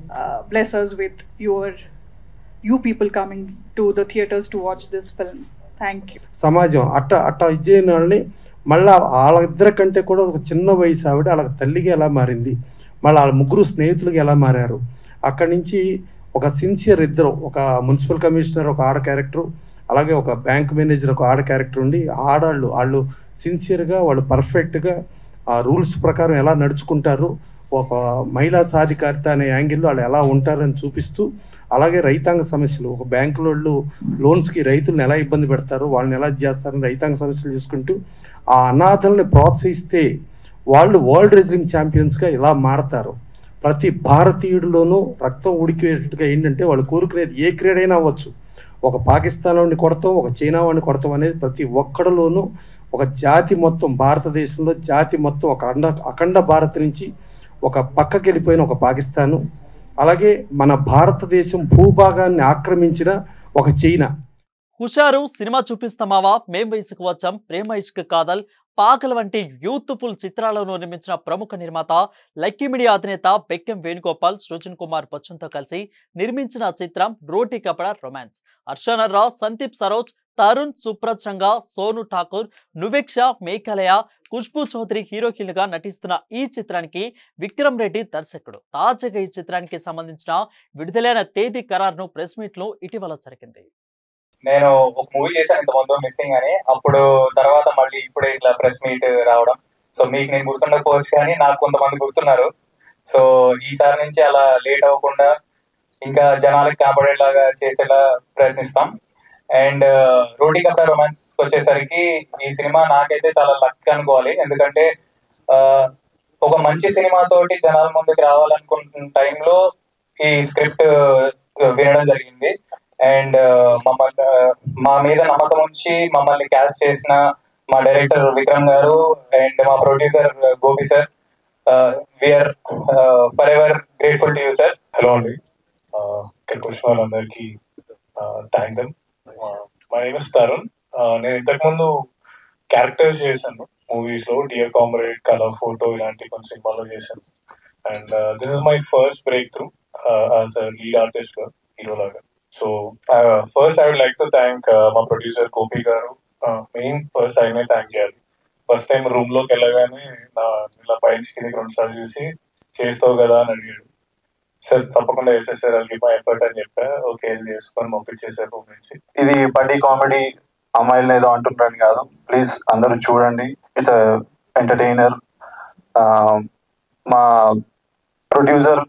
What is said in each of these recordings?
uh, bless us with your you people coming to the theaters to watch this film. Thank you. సమాజం అట్ట అట్ట ఇచ్చేయని వాళ్ళని మళ్ళీ వాళ్ళిద్దరి కంటే కూడా ఒక చిన్న వయసు ఆవిడ వాళ్ళ తల్లిగా ఎలా మారింది మళ్ళీ వాళ్ళ ముగ్గురు స్నేహితులుగా ఎలా మారారు అక్కడి నుంచి ఒక సిన్సియర్ ఇద్దరు ఒక మున్సిపల్ కమిషనర్ ఒక ఆడ క్యారెక్టర్ అలాగే ఒక బ్యాంక్ మేనేజర్ ఒక ఆడ క్యారెక్టర్ ఉండి ఆడాళ్ళు వాళ్ళు సిన్సియర్గా వాళ్ళు పర్ఫెక్ట్గా ఆ రూల్స్ ప్రకారం ఎలా నడుచుకుంటారు ఒక మహిళా సాధికారిత అనే యాంగిల్లో వాళ్ళు ఎలా ఉంటారని చూపిస్తూ అలాగే రైతాంగ సమస్యలు ఒక బ్యాంకుల వాళ్ళు లోన్స్కి రైతులను ఎలా ఇబ్బంది పెడతారు వాళ్ళని ఎలా చేస్తారని రైతాంగ సమస్యలు చూసుకుంటూ ఆ అనాథల్ని ప్రోత్సహిస్తే వాళ్ళు వరల్డ్ రెజ్లింగ్ ఛాంపియన్స్గా ఇలా మారతారు ప్రతి భారతీయుడిలోనూ రక్తం ఉడికేటట్టుగా ఏంటంటే వాళ్ళు కోరుకునేది ఏ క్రీడ అయినా అవ్వచ్చు ఒక పాకిస్తాన్ వాడిని కొడతాం ఒక చైనా వాడిని కొడతాం అనేది ప్రతి ఒక్కడిలోనూ ఒక జాతి మొత్తం భారతదేశంలో జాతి మొత్తం ఒక అండ అఖండ భారత్ నుంచి ఒక పక్కకి వెళ్ళిపోయిన ఒక పాకిస్తాను అలాగే మన భారతదేశం భూభాగాన్ని ఆక్రమించిన ఒక చైనా హుషారు సినిమా చూపిస్తామావా మేం వయసుకు వచ్చాం ప్రేమ ఇష్క్ కాదల్ పాకల వంటి యూత్ఫుల్ చిత్రాలను నిర్మించిన ప్రముఖ నిర్మాత లక్కీ మీడియా అధినేత బెక్కెం వేణుగోపాల్ సృజన్ కుమార్ బచ్చన్తో కలిసి నిర్మించిన చిత్రం రోటీ కపడా రొమాన్స్ హర్షనర్ సందీప్ సరోజ్ తరుణ్ సుప్రచంగా సోను ఠాకూర్ నువేక్ష మేఘాలయ ఖుష్బూ చౌదరి హీరోయిన్లుగా నటిస్తున్న ఈ చిత్రానికి విక్రమ్ రెడ్డి దర్శకుడు తాజాగా ఈ చిత్రానికి సంబంధించిన విడుదలైన తేదీ ఖరారును ప్రెస్ మీట్ లో ఇటీవల జరిగింది నేను ఒక మూవీ చేశాను ఇంత ముందు మిస్సింగ్ అని అప్పుడు తర్వాత మళ్ళీ ఇప్పుడే ఇట్లా ప్రెస్ మీట్ రావడం సో మీకు నేను గుర్తుండకపోవచ్చు కానీ నాకు కొంతమంది గుర్తున్నారు సో ఈసారి నుంచి అలా లేట్ అవ్వకుండా ఇంకా జనాలకు కనబడేలాగా చేసేలా ప్రయత్నిస్తాం అండ్ రోటీ కప్డా రొమాన్స్ వచ్చేసరికి ఈ సినిమా నాకైతే చాలా లక్ అనుకోవాలి ఎందుకంటే ఆ, ఒక మంచి సినిమా తోటి జనాల ముందుకు రావాలనుకుంటున్న టైంలో ఈ స్క్రిప్ట్ వినడం జరిగింది అండ్ మమ్మల్ని మా మీద నమ్మకం ఉంచి మమ్మల్ని క్యాస్ట్ చేసిన మా డైరెక్టర్ విక్రమ్ గారు అండ్ మా producer Gopi sir we're forever grateful to you sir hello అండి ఆ, ఇక్కడికి వచ్చిన వాళ్ళందరికీ thank them my name is Tarun ఆ, నేను ఇంతకుముందు క్యారెక్టర్స్ చేశాను మూవీస్ లో డియర్ కామ్రేడ్ కలర్ ఫోటో ఇలాంటి కొన్ని సినిమాలో చేశాను and this is my first breakthrough as lead artist గా హీరో లాగా so first I would like to thank మా ప్రొడ్యూసర్ గోపి గారు మెయిన్ ఫస్ట్ ఆయనే థ్యాంక్ చేయాలి ఫస్ట్ టైం రూమ్ లోకి వెళ్ళగానే నా ఇలా పైన కిందకి రెండు సార్లు చూసి చేస్తావు కదా అని అడిగాడు సార్ తప్పకుండా వేసేసారు వాళ్ళకి మా ఎఫర్ట్ అని చెప్పా ఓకే వెళ్ళి చేసుకొని పంపించేసారు రూమ్ నుంచి ఇది బడ్డీ కామెడీ అమ్మాయిలను ఏదో అంటున్నారని కాదు ప్లీజ్ అందరూ చూడండి ఇట్స్ ఎంటర్టైనర్ మా ప్రొడ్యూసర్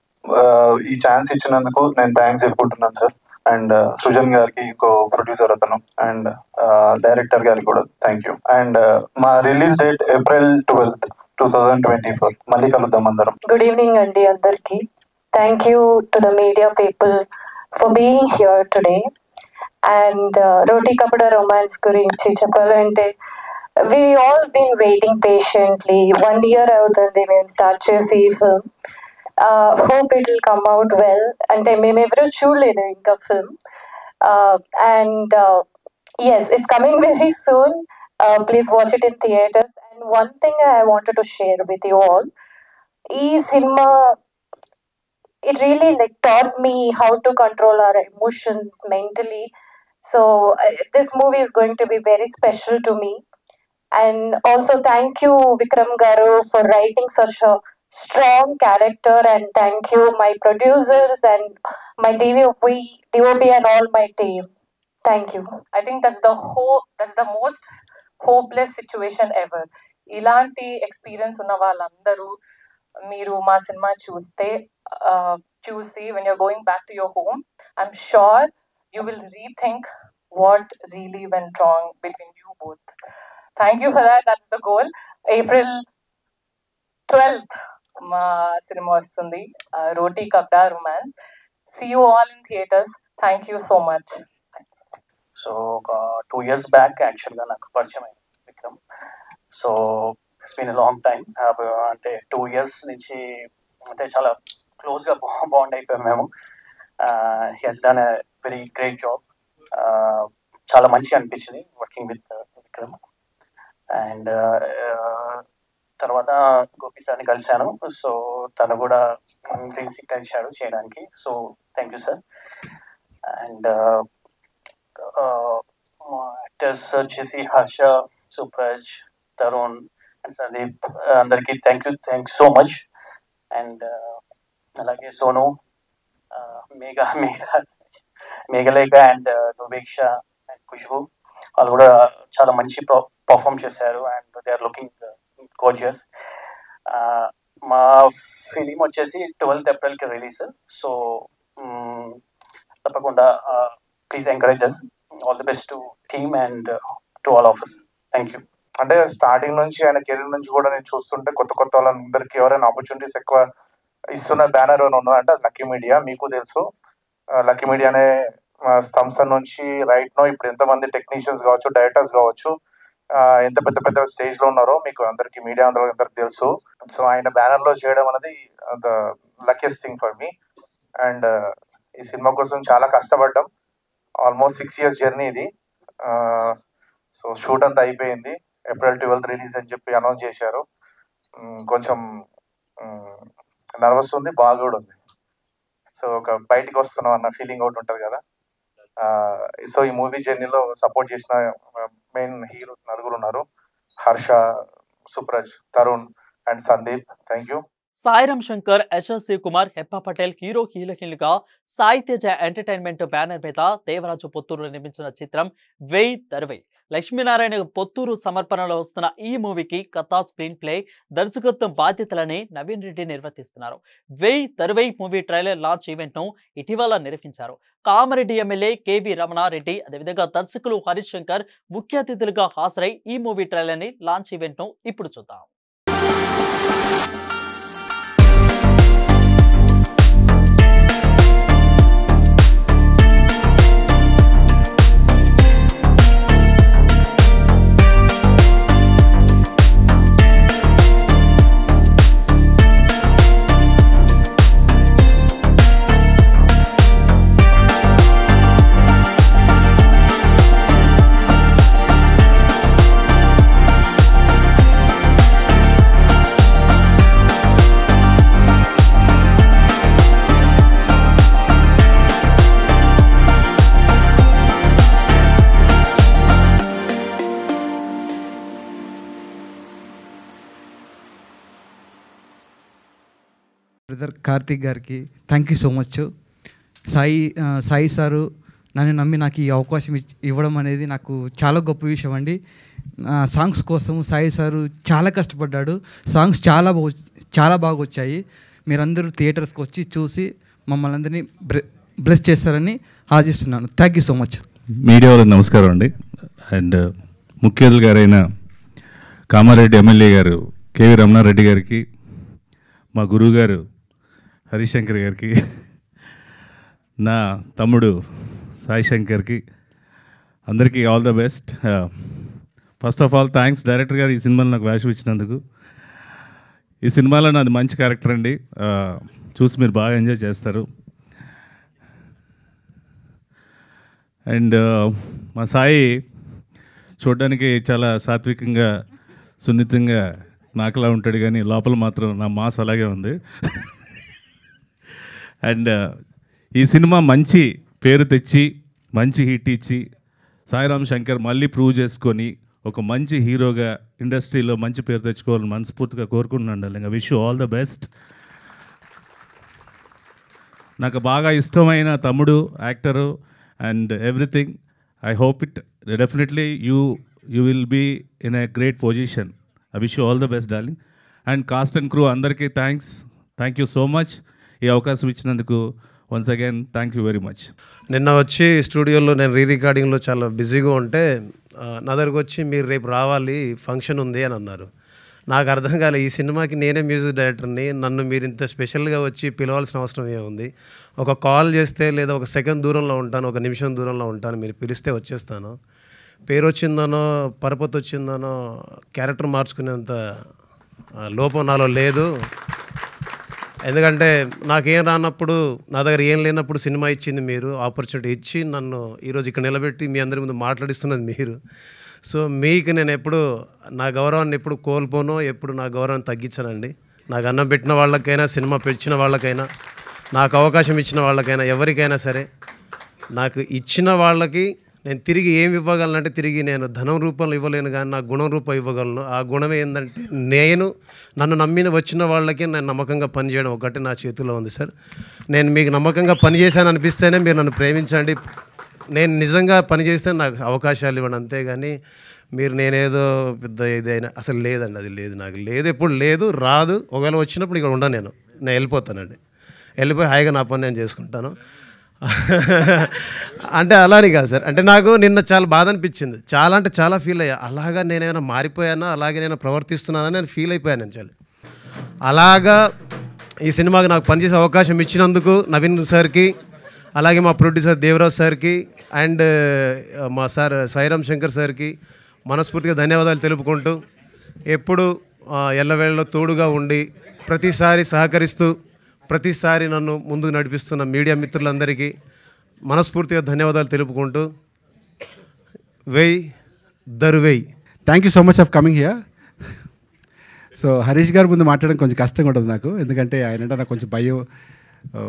ఈ ఛాన్స్ ఇచ్చినందుకు నేను థ్యాంక్స్ చెప్పుకుంటున్నాను సార్ అండ్ సృజన్ గారికి ఇంకో ప్రొడ్యూసర్ అతను అండ్ డైరెక్టర్ గారికి కూడా థ్యాంక్ యూ అండ్ మా release date April twelfth two thousand twenty four మళ్ళీ కలుద్దాం అందరం గుడ్ ఈవినింగ్ అండి అందరికి thank you to the media people for being here today and Roti Kapada romance గురించి చెప్పాలంటే we all been waiting patiently one year అవుతుంది మేము స్టార్ట్ చేసి ఈ film hope it will come out well అంటే మేము ఎవరూ చూడలేదు ఇంకా film and yes it's coming very soon please watch it in theatres and one thing I wanted to share with you all ఈ సినిమా it really like taught me how to control our emotions mentally so uh, this movie is going to be very special to me and also thank you vikram garu for writing such a strong character and thank you my producers and my dvop dvop and all my team thank you I think that's the whole that's the most hopeless situation ever. ఇలాంటి experience ఉన్న వాళ్ళందరూ మీరు మా సినిమా చూస్తే ఆ, చూసి when you're going back to your home I'm sure you will rethink what really went wrong between you both thank you for that that's the goal April twelfth మా సినిమా వస్తుంది Roti Kapada romance see you all in theatres thank you so much so ఒక two years back యాక్చువల్గా నాకు పరిచయం అయింది Vikram so it's been long time అంటే two years నుంచి అంటే చాలా క్లోజ్గా బాండ్ అయిపోయాం మేము he he's done a very great job చాలా మంచిగా అనిపించింది వర్కింగ్ విత్ విక్రమ్ అండ్ తర్వాత గోపి సార్ని కలిశాను సో తను కూడా గ్రీన్ సిగ్నల్ ఇచ్చాడు చేయడానికి so thank you sir and actors వచ్చేసి హర్ష సుప్రజ్ తరుణ్ అండ్ సందీప్ అందరికీ thank you thank so much and అలాగే సోను మేఘా మేఘా మేఘలేఖ అండ్ రుబేక్ష అండ్ ఖుష్బు వాళ్ళు కూడా చాలా మంచి పర్ఫామ్ చేశారు and they are looking gorgeous మా ఫిలిం వచ్చేసి ట్వెల్త్ ఏప్రిల్కి రిలీజ్ సో తప్పకుండా please encourage us all the best to team and to all of us thank you అంటే స్టార్టింగ్ నుంచి ఆయన కెరీర్ నుంచి కూడా నేను చూస్తుంటే కొత్త కొత్త వాళ్ళందరికీ ఎవరైనా ఆపర్చునిటీస్ ఎక్కువ ఇస్తున్న బ్యానర్ అని ఉన్నదంటే అది లక్కీ మీడియా మీకు తెలుసు లక్కీ మీడియా అనే సంస్థ నుంచి రైట్ నో ఇప్పుడు ఎంతమంది టెక్నీషియన్స్ కావచ్చు డైరెక్టర్స్ కావచ్చు ఆ, ఎంత పెద్ద పెద్ద స్టేజ్ లో ఉన్నారో మీకు అందరికి మీడియా అందరూ అందరికి తెలుసు సో ఆయన బ్యానర్ లో చేయడం అనేది the luckiest thing for me and ఈ సినిమా కోసం చాలా కష్టపడ్డాం ఆల్మోస్ట్ సిక్స్ ఇయర్స్ జర్నీ ఇది సో షూట్ అంతా అయిపోయింది ఏప్రిల్ ట్వెల్త్ రిలీజ్ అని చెప్పి అనౌన్స్ చేశారు మ్, కొంచెం నర్వస్ ఉంది బాగా కూడా ఉంది సో ఒక బయటికి వస్తున్నాం అన్న ఫీలింగ్ ఒకటి ఉంటుంది కదా సో ఈ మూవీ జర్నీలో సపోర్ట్ చేసిన మెయిన్ హీరో నలుగురు ఉన్నారు Harsha Supraj Tarun and Sandeep thank you Sairam Shankar Yashasvi Kumar Hebah Patel hero హీరోయిన్లుగా సాయి తేజ ఎంటర్టైన్మెంట్ బ్యానర్ మీద దేవరాజు పొత్తూరు నిర్మించిన చిత్రం వెయ్ దర్వై లక్ష్మీనారాయణ పొత్తూరు సమర్పణలో వస్తున్న ఈ మూవీకి కథా స్క్రీన్ ప్లే దర్శకత్వం బాధ్యతలని నవీన్ రెడ్డి నిర్వర్తిస్తున్నారు Vey Dharuvey movie trailer launch event ను ఇటీవల నిర్వహించారు కామారెడ్డి ఎమ్మెల్యే కేవీ రమణారెడ్డి అదేవిధంగా దర్శకులు హరీష్ శంకర్ ముఖ్య అతిథులుగా హాజరై ఈ మూవీ ట్రైలర్ ని లాంచ్ ఈవెంట్ ను ఇప్పుడు చూద్దాం బ్రదర్ కార్తిక్ గారికి thank you so much Sai ఆ, సాయి సారు నన్ను నమ్మి నాకు ఈ అవకాశం ఇచ్- ఇవ్వడం అనేది నాకు చాలా గొప్ప విషయం అండి ఆ, సాంగ్స్ కోసం సాయి సారు చాలా కష్టపడ్డాడు సాంగ్స్ చాలా బాగా చాలా బాగా వచ్చాయి మీరందరూ థియేటర్స్కి వచ్చి చూసి మమ్మల్ని అందరినీ బ్లెస్ చేస్తారని ఆశిస్తున్నాను thank you so much media వాళ్ళకి నమస్కారం అండి అండ్ ముఖ్య అతిథి గారైన కామారెడ్డి ఎమ్మెల్యే గారు కేవి రమణారెడ్డి గారికి మా గురువు గారు హరిశంకర్ గారికి నా తమ్ముడు సాయి శంకర్కి అందరికీ all the best first of all thanks director గారు ఈ సినిమాలో నాకు వేషం ఇచ్చినందుకు ఈ సినిమాలో నాది మంచి క్యారెక్టర్ అండి ఆ, చూసి మీరు బాగా ఎంజాయ్ చేస్తారు అండ్ మా సాయి చూడడానికి చాలా సాత్వికంగా సున్నితంగా నాకులా ఉంటాడు కానీ లోపల మాత్రం నా మాస్ అలాగే ఉంది అండ్ ఈ సినిమా మంచి పేరు తెచ్చి మంచి హిట్ ఇచ్చి సాయిరామ్ శంకర్ మళ్ళీ ప్రూవ్ చేసుకొని ఒక మంచి హీరోగా ఇండస్ట్రీలో మంచి పేరు తెచ్చుకోవాలని మనస్ఫూర్తిగా కోరుకుంటున్నాను ఇంకా విష్ ఆల్ ద బెస్ట్ నాకు బాగా ఇష్టమైన తమ్ముడు actor and everything I hope it definitely you you will be in a great position I wish you all the best darling and cast and crew అందరికీ thanks thank you so much ఈ అవకాశం ఇచ్చినందుకు once again thank you very much నిన్న వచ్చి స్టూడియోలో నేను రీ రికార్డింగ్లో చాలా బిజీగా ఉంటే ఆ, నా దగ్గరకు వచ్చి మీరు రేపు రావాలి ఫంక్షన్ ఉంది అని అన్నారు నాకు అర్థం కాలే ఈ సినిమాకి నేనే మ్యూజిక్ డైరెక్టర్ని నన్ను మీరు ఇంత స్పెషల్గా వచ్చి పిలవాల్సిన అవసరం ఏముంది ఒక కాల్ చేస్తే లేదా ఒక సెకండ్ దూరంలో ఉంటాను ఒక నిమిషం దూరంలో ఉంటాను మీరు పిలిస్తే వచ్చేస్తాను పేరు వచ్చిందనో పరపతి వచ్చిందనో క్యారెక్టర్ మార్చుకునేంత ఆ, లోపం నాలో లేదు ఎందుకంటే నాకేం రానప్పుడు నా దగ్గర ఏం లేనప్పుడు సినిమా ఇచ్చింది మీరు ఆపర్చునిటీ ఇచ్చి నన్ను ఈరోజు ఇక్కడ నిలబెట్టి మీ అందరి ముందు మాట్లాడిస్తున్నది మీరు సో మీకు నేను ఎప్పుడు నా గౌరవాన్ని ఎప్పుడు కోల్పోను ఎప్పుడు నా గౌరవాన్ని తగ్గించనండి నాకు అన్నం పెట్టిన వాళ్ళకైనా సినిమా పెట్టిన వాళ్ళకైనా నాకు అవకాశం ఇచ్చిన వాళ్ళకైనా ఎవరికైనా సరే నాకు ఇచ్చిన వాళ్ళకి నేను తిరిగి ఏమి ఇవ్వగలనంటే తిరిగి నేను ధనం రూపంలో ఇవ్వలేను కానీ నా గుణం రూపం ఇవ్వగలను ఆ గుణం ఏంటంటే నేను నన్ను నమ్మిన వచ్చిన వాళ్ళకి నేను నమ్మకంగా పనిచేయడం ఒకటి నా చేతిలో ఉంది సార్ నేను మీకు నమ్మకంగా పనిచేశాను అనిపిస్తేనే మీరు నన్ను ప్రేమించండి నేను నిజంగా పనిచేస్తే నాకు అవకాశాలు ఇవ్వండి అంతేగాని మీరు నేనేదో పెద్ద ఇదైనా అసలు లేదండి అది లేదు నాకు లేదు ఎప్పుడు లేదు రాదు ఒకవేళ వచ్చినప్పుడు ఇక్కడ ఉండను నేను నేను వెళ్ళిపోతానండి వెళ్ళిపోయి హాయిగా నా పని నేను చేసుకుంటాను అంటే అలానే కాదు సార్ అంటే నాకు నిన్న చాలా బాధ అనిపించింది చాలా అంటే చాలా ఫీల్ అయ్యా అలాగా నేనేమైనా మారిపోయానా అలాగే నేను ప్రవర్తిస్తున్నానని నేను ఫీల్ అయిపోయాను నేను చాలా అలాగా ఈ సినిమాకి నాకు పనిచేసే అవకాశం ఇచ్చినందుకు నవీన్ సార్కి అలాగే మా ప్రొడ్యూసర్ దేవరాజ్ సార్కి అండ్ మా సార్ సాయిరామ్ శంకర్ సార్కి మనస్ఫూర్తిగా ధన్యవాదాలు తెలుపుకుంటూ ఎప్పుడు ఆ, ఎల్లవేళలో తోడుగా ఉండి ప్రతిసారి సహకరిస్తూ ప్రతిసారి నన్ను ముందుకు నడిపిస్తున్న మీడియా మిత్రులందరికీ మనస్ఫూర్తిగా ధన్యవాదాలు తెలుపుకుంటూ Vey Daruvey thank you so much of coming here so Harish గారి ముందు మాట్లాడడం కొంచెం కష్టంగా ఉంటుంది నాకు ఎందుకంటే ఆయన అంటే నాకు కొంచెం భయం ఓ,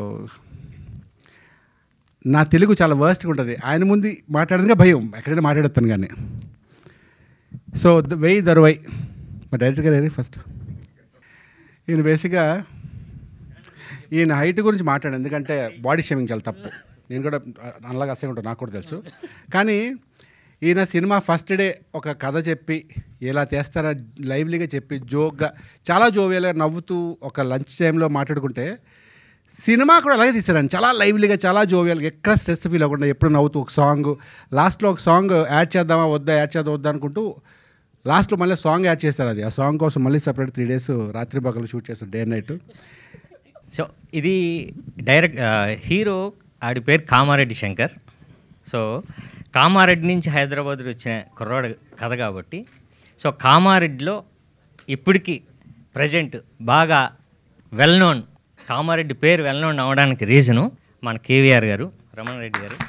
నా తెలుగు చాలా వర్స్ట్గా ఉంటుంది ఆయన ముందు మాట్లాడడానికి భయం ఎక్కడైనా మాట్లాడతాను కానీ సో ద- వెయ్యి దరువై మా డైరెక్టర్ గారు ఏది ఫస్ట్ ఈయన బేసిక్గా ఈయన హైట్ గురించి మాట్లాడాను ఎందుకంటే బాడీ షేమింగ్ చాలా తప్పు నేను కూడా అలాగే అసహ్యం ఉంటాను నాకు కూడా తెలుసు కానీ ఈయన సినిమా ఫస్ట్ డే ఒక కథ చెప్పి ఇలా చేస్తారా లైవ్లీగా చెప్పి జోక్గా చాలా జోవియల్గా నవ్వుతూ ఒక లంచ్ టైంలో మాట్లాడుకుంటే సినిమా కూడా అలాగే తీసారండి చాలా లైవ్లీగా చాలా జోవియల్గా ఎక్కడ స్ట్రెస్ ఫీల్ అవ్వకుండా ఎప్పుడు నవ్వుతూ ఒక సాంగ్ లాస్ట్లో ఒక సాంగ్ యాడ్ చేద్దామా వద్దా యాడ్ చేద్దాం వద్దా అనుకుంటూ లాస్ట్లో మళ్ళీ సాంగ్ యాడ్ చేస్తారు అది ఆ సాంగ్ కోసం మళ్ళీ సపరేట్ త్రీ డేస్ రాత్రి పగలు షూట్ చేస్తారు డే నైట్ సో ఇది డైరెక్ట్ ఆ, హీరో ఆడి పేరు కామారెడ్డి శంకర్ సో కామారెడ్డి నుంచి హైదరాబాద్ వచ్చిన కుర్రాడు కథ కాబట్టి సో కామారెడ్డిలో ఇప్పటికీ ప్రజెంట్ బాగా వెల్ నోన్ కామారెడ్డి పేరు వెల్ నోన్ అవ్వడానికి రీజను మన కేవీఆర్ గారు రమణ రెడ్డి గారు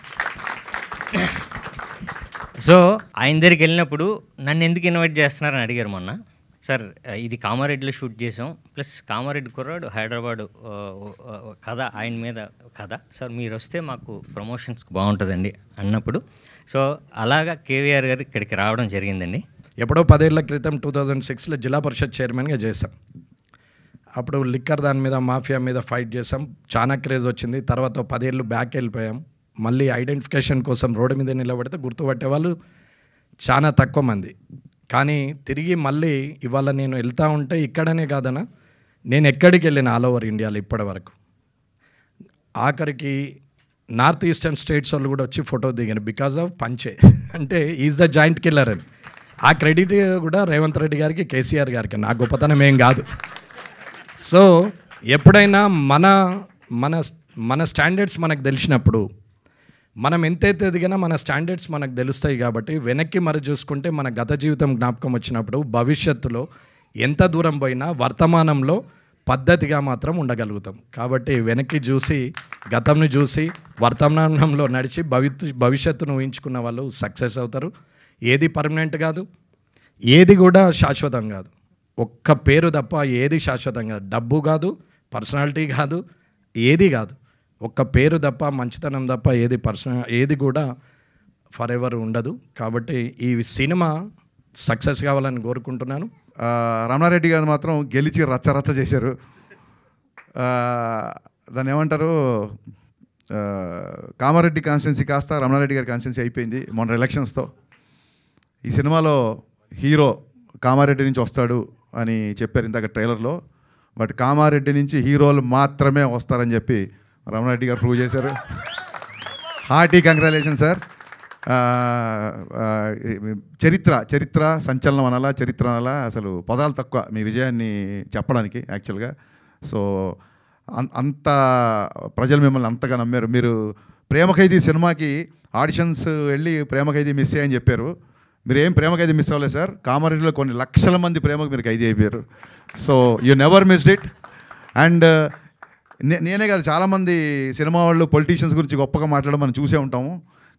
సో ఆయన దగ్గరికి వెళ్ళినప్పుడు నన్ను ఎందుకు ఇన్వైట్ చేస్తున్నారని అడిగారు మొన్న సార్ ఇది కామారెడ్డిలో షూట్ చేసాం ప్లస్ కామారెడ్డి కుర్రాడు హైదరాబాద్ ఆ, ఆ, కథ ఆయన మీద కథ సార్ మీరు వస్తే మాకు ప్రమోషన్స్కి బాగుంటుందండి అన్నప్పుడు సో అలాగా కేవీఆర్ గారు ఇక్కడికి రావడం జరిగిందండి ఎప్పుడో పదేళ్ల క్రితం టూ థౌజండ్ సిక్స్లో జిల్లా పరిషత్ చైర్మన్గా చేశాం అప్పుడు లిక్కర్ దాని మీద మాఫియా మీద ఫైట్ చేసాం చాలా క్రేజ్ వచ్చింది తర్వాత ఓ పదేళ్ళు బ్యాక్ వెళ్ళిపోయాం మళ్ళీ ఐడెంటిఫికేషన్ కోసం రోడ్డు మీద నిలబడితే గుర్తుపట్టే వాళ్ళు చాలా తక్కువ మంది కానీ తిరిగి మళ్ళీ ఇవాళ నేను వెళ్తా ఉంటే ఇక్కడనే కాదనా నేను ఎక్కడికి వెళ్ళిన ఆల్ ఓవర్ ఇండియాలో ఇప్పటి వరకు ఆఖరికి నార్త్ ఈస్టర్న్ స్టేట్స్ వాళ్ళు కూడా వచ్చి ఫోటో దిగారు బికాజ్ ఆఫ్ పంచే అంటే ఈజ్ ద జాయింట్ కిల్లర్ అని ఆ క్రెడిట్ కూడా రేవంత్ రెడ్డి గారికి కేసీఆర్ గారికి నా గొప్పతనం ఏం కాదు సో ఎప్పుడైనా మన మన మన స్టాండర్డ్స్ మనకు తెలిసినప్పుడు మనం ఎంతైతే ఎదిగినా మన స్టాండర్డ్స్ మనకు తెలుస్తాయి కాబట్టి వెనక్కి మరి చూసుకుంటే మన గత జీవితం జ్ఞాపకం వచ్చినప్పుడు భవిష్యత్తులో ఎంత దూరం పోయినా వర్తమానంలో పద్ధతిగా మాత్రం ఉండగలుగుతాం కాబట్టి వెనక్కి చూసి గతంని చూసి వర్తమానంలో నడిచి భవి భవిష్యత్తును ఊహించుకున్న వాళ్ళు సక్సెస్ అవుతారు ఏది పర్మనెంట్ కాదు ఏది కూడా శాశ్వతం కాదు ఒక్క పేరు తప్ప ఏది శాశ్వతం కాదు డబ్బు కాదు పర్సనాలిటీ కాదు ఏది కాదు ఒక్క పేరు తప్ప మంచితనం తప్ప ఏది పర్సనల్ ఏది కూడా ఫర్ ఎవర్ ఉండదు కాబట్టి ఈ సినిమా సక్సెస్ కావాలని కోరుకుంటున్నాను ఆ, రమణారెడ్డి గారు మాత్రం గెలిచి రచ్చ రచ్చ చేశారు ఆ, దాన్ని ఏమంటారు ఆ, కామారెడ్డి కాన్స్టిట్యున్సీ కాస్త రమణారెడ్డి గారి కాన్స్టిట్యున్సీ అయిపోయింది మొన్న ఎలక్షన్స్తో ఈ సినిమాలో హీరో కామారెడ్డి నుంచి వస్తాడు అని చెప్పారు ఇందాక ట్రైలర్లో బట్ కామారెడ్డి నుంచి హీరోలు మాత్రమే వస్తారని చెప్పి రమణారెడ్డి గారు ప్రూవ్ చేశారు హార్టీ కంగ్రాచులేషన్ సార్ ఆ, ఆ, చరిత్ర చరిత్ర సంచలనం అనాలా చరిత్ర అనాలా అసలు పదాలు తక్కువ మీ విజయాన్ని చెప్పడానికి యాక్చువల్గా సో అం- అంత ప్రజలు మిమ్మల్ని అంతగా నమ్మారు మీరు ప్రేమ ఖైదీ సినిమాకి ఆడిషన్స్ వెళ్ళి ప్రేమ ఖైదీ మిస్ అయ్యని చెప్పారు మీరు ఏం ప్రేమ ఖైదీ మిస్ అవ్వలేదు సార్ కామారెడ్డిలో కొన్ని లక్షల మంది ప్రేమకు మీరు ఖైదీ అయిపోయారు so you never missed it and నే- నేనే కాదు చాలామంది సినిమా వాళ్ళు పొలిటీషియన్స్ గురించి గొప్పగా మాట్లాడడం మనం చూసే ఉంటాము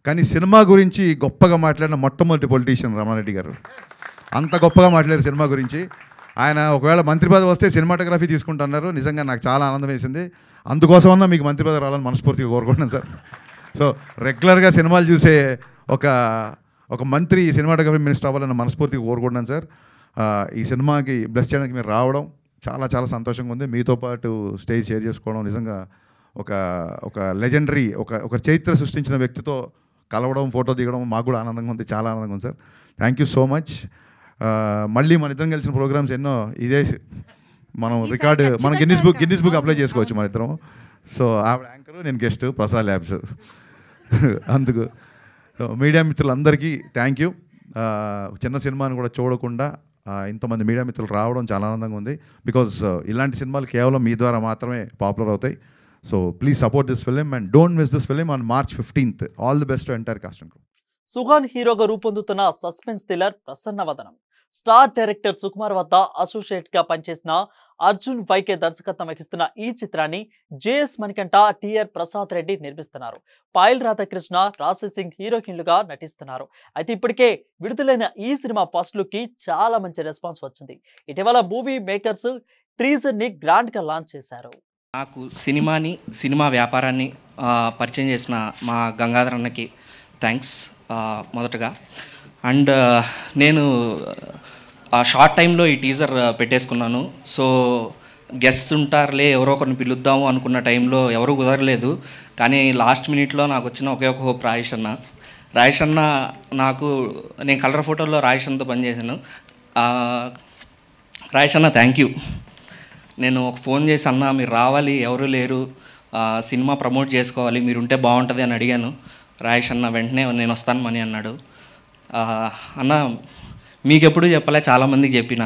కానీ సినిమా గురించి గొప్పగా మాట్లాడిన మొట్టమొదటి పొలిటీషియన్ రమణారెడ్డి గారు అంత గొప్పగా మాట్లాడారు సినిమా గురించి ఆయన ఒకవేళ మంత్రి పదవి వస్తే సినిమాటోగ్రఫీ తీసుకుంటున్నారు నిజంగా నాకు చాలా ఆనందం వేసింది అందుకోసమన్నా మీకు మంత్రి పదవి రావాలని మనస్ఫూర్తిగా కోరుకుంటున్నాను సార్ సో రెగ్యులర్గా సినిమాలు చూసే ఒక ఒక మంత్రి సినిమాటోగ్రఫీ మినిస్టర్ అవ్వాలని మనస్ఫూర్తిగా కోరుకుంటున్నాను సార్ ఆ, ఈ సినిమాకి బ్లెస్ చేయడానికి మీరు రావడం చాలా చాలా సంతోషంగా ఉంది మీతో పాటు స్టేజ్ షేర్ చేసుకోవడం నిజంగా ఒక ఒక లెజెండరీ ఒక ఒక చరిత్ర సృష్టించిన వ్యక్తితో కలవడం ఫోటో దిగడం మాకు కూడా ఆనందంగా ఉంది చాలా ఆనందంగా ఉంది sir thank you so much మళ్ళీ మన ఇద్దరం కలిసిన ప్రోగ్రామ్స్ ఎన్నో ఇదే మనం రికార్డు మనం Guinness book Guinness book apply చేసుకోవచ్చు మన ఇద్దరం సో ఆవిడ యాంకరు నేను గెస్ట్ ప్రసాద్ ల్యాబ్స్ అందుకు సో మీడియా మిత్రులందరికీ థ్యాంక్ యూ చిన్న సినిమాని కూడా చూడకుండా ఆ, ఇంతమంది మీడియా మిత్రులు రావడం చాలా ఆనందంగా ఉంది బికాజ్ ఇలాంటి సినిమాలు కేవలం మీ ద్వారా మాత్రమే పాపులర్ అవుతాయి so please support this film and don't miss this film on March fifteenth all the best entire cast and Suhas హీరోగా రూపొందుతున్న suspense thriller Prasannavadanam star director Sukumar వద్ద అసోసియేట్ గా పనిచేసిన అర్జున్ వైకే దర్శకత్వం వహిస్తున్న ఈ చిత్రాన్ని జేఎస్ మణికంఠ టిఆర్ ప్రసాద్ రెడ్డి నిర్మిస్తున్నారు పాయల్ రాధాకృష్ణ రాశి సింగ్ హీరోయిన్లుగా నటిస్తున్నారు అయితే ఇప్పటికే విడుదలైన ఈ సినిమా ఫస్ట్ లుక్ కి చాలా మంచి రెస్పాన్స్ వచ్చింది ఇటీవల మూవీ మేకర్స్ ట్రీజర్ ని గ్రాండ్ గా లాంచ్ చేశారు నాకు సినిమాని సినిమా వ్యాపారాన్ని ఆ, పరిచయం చేసిన మా గంగాధర్ అన్నకి థ్యాంక్స్ మొదటగా అండ్ నేను ఆ షార్ట్ టైంలో ఈ టీజర్ పెట్టేసుకున్నాను సో గెస్ట్ ఉంటారులే ఎవరో ఒకరిని పిలుద్దాము అనుకున్న టైంలో ఎవరు కుదరలేదు కానీ లాస్ట్ మినిట్లో నాకు వచ్చిన ఒకే ఒక హోప్ రాయేష్ అన్న రాయేష్ అన్న నాకు నేను కలర్ ఫోటోలో రాయేష్ అన్నతో పనిచేశాను ఆ, రాయేష్ అన్న థ్యాంక్ యూ నేను ఒక ఫోన్ చేసి అన్న మీరు రావాలి ఎవరు లేరు ఆ, సినిమా ప్రమోట్ చేసుకోవాలి మీరు ఉంటే బాగుంటుంది అని అడిగాను రాయేష్ అన్న వెంటనే నేను వస్తాను మని అన్నాడు ఆ, అన్న మీకు ఎప్పుడు చెప్పలే చాలామందికి చెప్పిన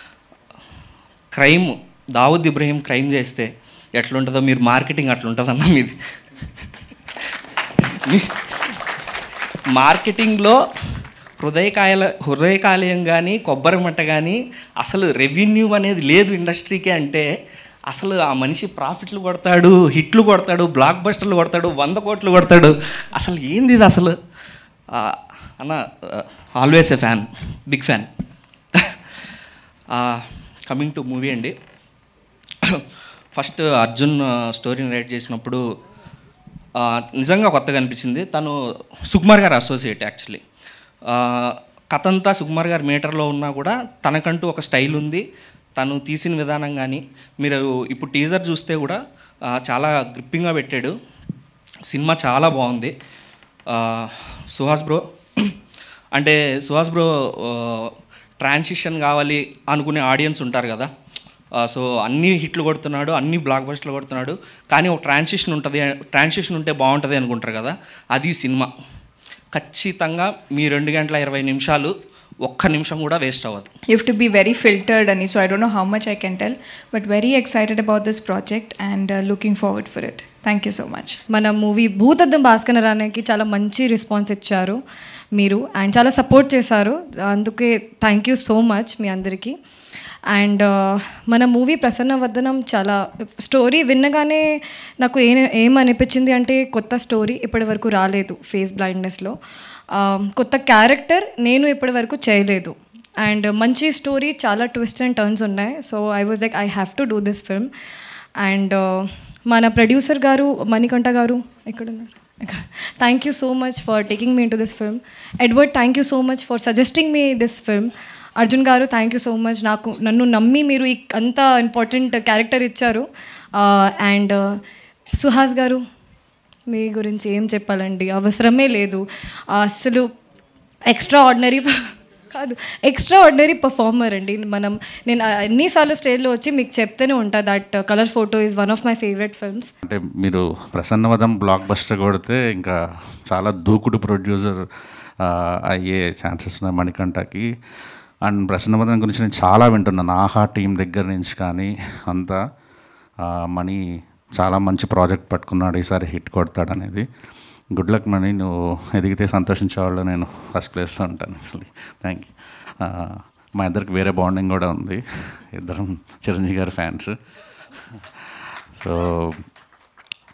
క్రైమ్ దావుద్ ఇబ్రహీం క్రైమ్ చేస్తే ఎట్లుంటుందో మీరు మార్కెటింగ్ అట్లుంటుందన్న మీది మీ- మార్కెటింగ్లో హృదయకాయల హృదయకాలయం కానీ కొబ్బరి మట్ట కానీ అసలు రెవెన్యూ అనేది లేదు ఇండస్ట్రీకి అంటే అసలు ఆ మనిషి ప్రాఫిట్లు కొడతాడు హిట్లు కొడతాడు బ్లాక్ బస్టర్లు కొడతాడు వంద కోట్లు కొడతాడు అసలు ఏంది ఇది అసలు ఆ, అన్న always a fan big fan coming to movie అండి ఫస్ట్ అర్జున్ స్టోరీని రైట్ చేసినప్పుడు ఆ, నిజంగా కొత్తగా అనిపించింది తను సుకుమార్ గారు అసోసియేట్ యాక్చువల్లీ కథ అంతా సుకుమార్ గారి మీటర్లో ఉన్నా కూడా తనకంటూ ఒక స్టైల్ ఉంది తను తీసిన విధానం కానీ మీరు ఇప్పుడు టీజర్ చూస్తే కూడా ఆ, చాలా గ్రిప్పింగ్గా పెట్టాడు సినిమా చాలా బాగుంది ఆ, సుహాస్ బ్రో అంటే సుహాస్ బ్రో ట్రాన్సిషన్ కావాలి అనుకునే ఆడియన్స్ ఉంటారు కదా ఆ, సో అన్ని హిట్లు కొడుతున్నాడు అన్ని బ్లాక్ బస్టర్లు కొడుతున్నాడు కానీ ఒక ట్రాన్సిషన్ ఉంటుంది ట్రాన్సిషన్ ఉంటే బాగుంటుంది అనుకుంటారు కదా అది సినిమా ఖచ్చితంగా మీ రెండు గంటల ఇరవై నిమిషాలు ఒక్క నిమిషం కూడా వేస్ట్ అవ్వదు You have to be very filtered, Ani. So I don't know how much I can tell, but very excited about this project and uh, looking forward for it. Thank you so much. మన movie Bhoothaddam Bhaskar రానికి చాలా మంచి response ఇచ్చారు మీరు and చాలా support చేశారు అందుకే thank you so much మీ అందరికీ అండ్ మన మూవీ ప్రసన్నవర్ధనం చాలా స్టోరీ విన్నగానే నాకు ఏ ఏమనిపించింది అంటే కొత్త స్టోరీ ఇప్పటి వరకు రాలేదు ఫేస్ బ్లైండ్నెస్లో కొత్త క్యారెక్టర్ నేను ఇప్పటి వరకు చేయలేదు అండ్ మంచి స్టోరీ చాలా ట్విస్ట్ అండ్ టర్న్స్ ఉన్నాయి so I was like I have to do this film and మన ప్రొడ్యూసర్ గారు మణికంఠ గారు ఎక్కడున్నారు thank you so much for taking me into this film Edward thank you so much for suggesting me this film Arjun గారు thank you so much నాకు నన్ను నమ్మి మీరు ఈ అంత ఇంపార్టెంట్ క్యారెక్టర్ ఇచ్చారు అండ్ సుహాస్ గారు మీ గురించి ఏం చెప్పాలండి అవసరమే లేదు అసలు ఎక్స్ట్రా ఆర్డినరీ కాదు ఎక్స్ట్రా ఆర్డినరీ పర్ఫార్మర్ అండి మనం నేను ఎన్నిసార్లు స్టేజ్లో వచ్చి మీకు చెప్తూనే ఉంటా that Colour Photo is one of my favourite films అంటే మీరు ప్రసన్నవదం బ్లాక్ బస్టర్ కొడితే ఇంకా చాలా దూకుడు ప్రొడ్యూసర్ అయ్యే ఛాన్సెస్ ఉన్నాయి మణికంఠకి అండ్ ప్రసన్నవదం గురించి నేను చాలా వింటున్నాను ఆహా టీం దగ్గర నుంచి కానీ అంతా ఆ, మణి చాలా మంచి ప్రాజెక్ట్ పట్టుకున్నాడు ఈసారి హిట్ కొడతాడు అనేది గుడ్ లక్ మణి నువ్వు ఎదిగితే సంతోషించే వాళ్ళు నేను ఫస్ట్ ప్లేస్లో ఉంటాను థ్యాంక్ యూ మా ఇద్దరికి వేరే బాండింగ్ కూడా ఉంది ఇద్దరం చిరంజీవి గారి ఫ్యాన్స్ సో